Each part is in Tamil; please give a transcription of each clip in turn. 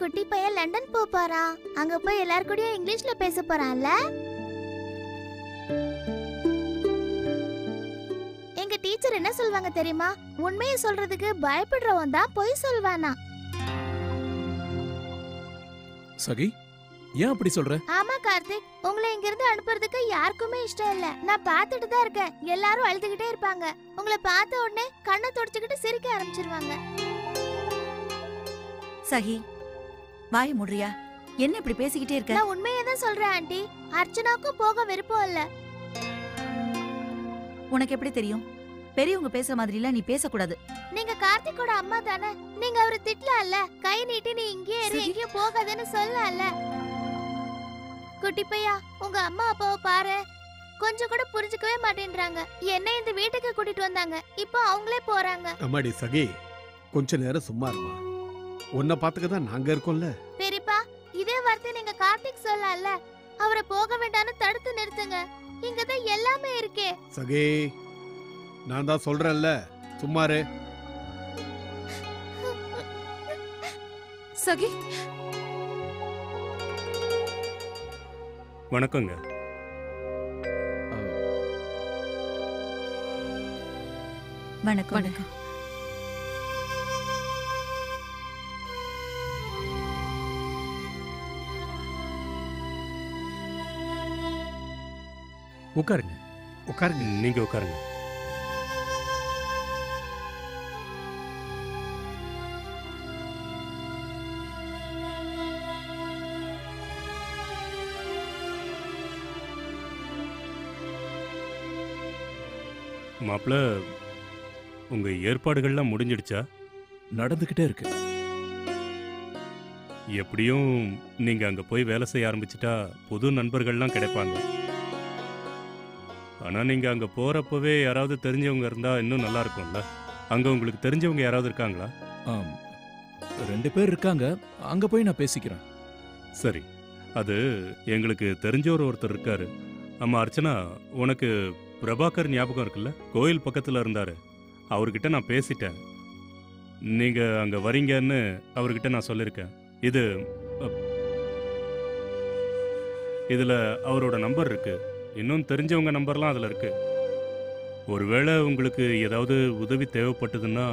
குட்டி பையன் லண்டன் போப் போறான் அங்க போய் எல்லார் கூடயும் இங்கிலீஷ்ல பேச போறான்ல எங்க டீச்சர் என்ன சொல்வாங்க தெரியுமா உண்மையை சொல்றதுக்கு பயப்படுறவன் தான் பொய் சொல்வானா சகி ஏன் அப்படி சொல்ற ஆமா கார்த்திக் உங்களை இங்க இருந்து அனுப்புறதுக்கு யாருக்குமே இஷ்டம் இல்ல நான் பார்த்துட்டு தான் இருக்கேன் எல்லாரும் அழுதுகிட்டே இருப்பாங்க உங்களை பார்த்த உடனே கண்ணை தொடச்சுக்கிட்டு சிரிக்க ஆரம்பிச்சிருவாங்க சஹி வாய முடுறியா என்ன இப்படி பேசிக்கிட்டே இருக்க நான் உண்மையை தான் சொல்றேன் ஆண்டி அர்ச்சனாக்கும் போக விருப்பம் இல்ல உனக்கு எப்படி தெரியும் பெரியவங்க பேசுற மாதிரி எல்லாம் நீ பேசக்கூடாது நீங்க கார்த்திக்கோட அம்மா தானே நீங்க அவரை திட்டலாம்ல கை நீட்டி நீ இங்கே இரு சரி. எங்கேயும் போகாதன்னு சொல்லலாம்ல குட்டி பையா உங்க அம்மா அப்பாவை பாரு கொஞ்சம் கூட புரிஞ்சுக்கவே மாட்டேன்றாங்க என்ன இந்த வீட்டுக்கு கூட்டிட்டு வந்தாங்க இப்போ அவங்களே போறாங்க அம்மாடி சகி கொஞ்ச நேரம் சும்மா இருமா உன்னை பார்த்துக்க தான் நாங்க இருக்கோம்ல பெரியப்பா இதே வார்த்தை நீங்க கார்த்திக் சொல்லலாம்ல அவரை போக வேண்டாம்னு தடுத்து நிறுத்துங்க இங்கதான் எல்லாமே இருக்கே சகி நான் தான் சொல்றேன்ல சும்மாரு சகி வணக்கங்க வணக்கம் வணக்கம் உட்காருங்க உட்காருங்க நீங்க உட்காருங்க மாப்பிள உங்க ஏற்பாடுகள்லாம் முடிஞ்சிடுச்சா நடந்துகிட்டே இருக்கு எப்படியும் நீங்க அங்க போய் வேலை செய்ய ஆரம்பிச்சிட்டா புது நண்பர்கள்லாம் கிடைப்பாங்க ஆனா நீங்க அங்க போறப்பவே யாராவது தெரிஞ்சவங்க இருந்தா இன்னும் நல்லா இருக்கும்ல அங்க உங்களுக்கு தெரிஞ்சவங்க யாராவது இருக்காங்களா ஆம் ரெண்டு பேர் இருக்காங்க அங்க போய் நான் பேசிக்கிறேன் சரி அது எங்களுக்கு தெரிஞ்சவர் ஒருத்தர் இருக்காரு ஆமா அர்ச்சனா உனக்கு பிரபாகர் ஞாபகம் இருக்குல்ல கோயில் பக்கத்துல இருந்தாரு அவர்கிட்ட நான் பேசிட்டேன் நீங்க அங்க வரீங்கன்னு அவர்கிட்ட நான் சொல்லியிருக்கேன் இது அ, இதுல அவரோட நம்பர் இருக்கு இன்னும் தெரிஞ்சவங்க நம்பர்லாம் அதுல இருக்கு ஒருவேளை உங்களுக்கு ஏதாவது உதவி தேவைப்பட்டதுன்னா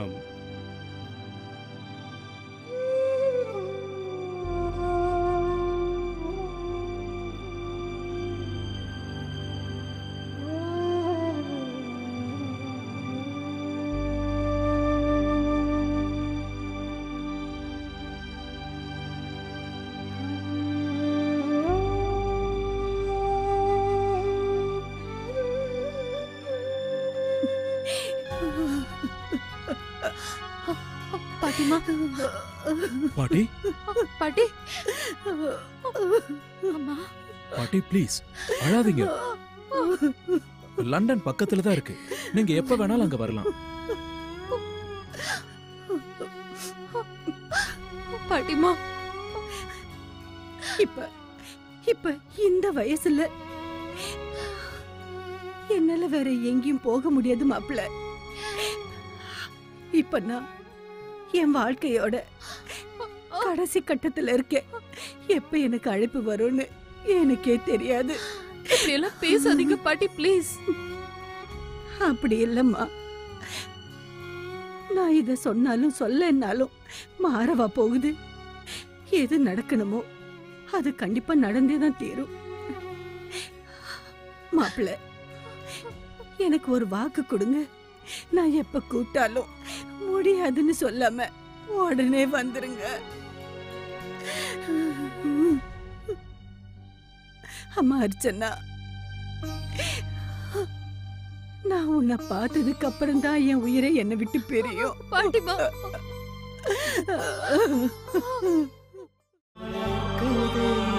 பாட்டிமா பாட்டி பாட்டி அம்மா பாட்டி ப்ளீஸ் அழாதீங்க லண்டன் பக்கத்துல தான் இருக்கு நீங்க எப்ப வேணாலும் அங்க வரலாம் பாட்டிமா இப்ப இப்ப இந்த வயசுல என்னால வேற எங்கேயும் போக முடியாது மாப்பிள இப்ப நான் என் வாழ்க்கையோட கடைசி கட்டத்துல இருக்கேன் எப்ப எனக்கு அழைப்பு வரும்னு எனக்கே தெரியாது இப்படி எல்லாம் பேசாதீங்க பாட்டி ப்ளீஸ் அப்படி இல்லம்மா நான் இத சொன்னாலும் சொல்லனாலும் மாறவா போகுது எது நடக்கணுமோ அது கண்டிப்பா நடந்தே தான் தீரும் மாப்பிள்ள எனக்கு ஒரு வாக்கு கொடுங்க நான் எப்ப கூப்பிட்டாலும் முடியாதுன்னு சொல்லாம உடனே வந்துருங்க அம்மா அர்ச்சனா நான் உன்னை பார்த்ததுக்கு அப்புறம் தான் என் உயிரை என்னை விட்டு பிரியும் பாட்டிமா கதை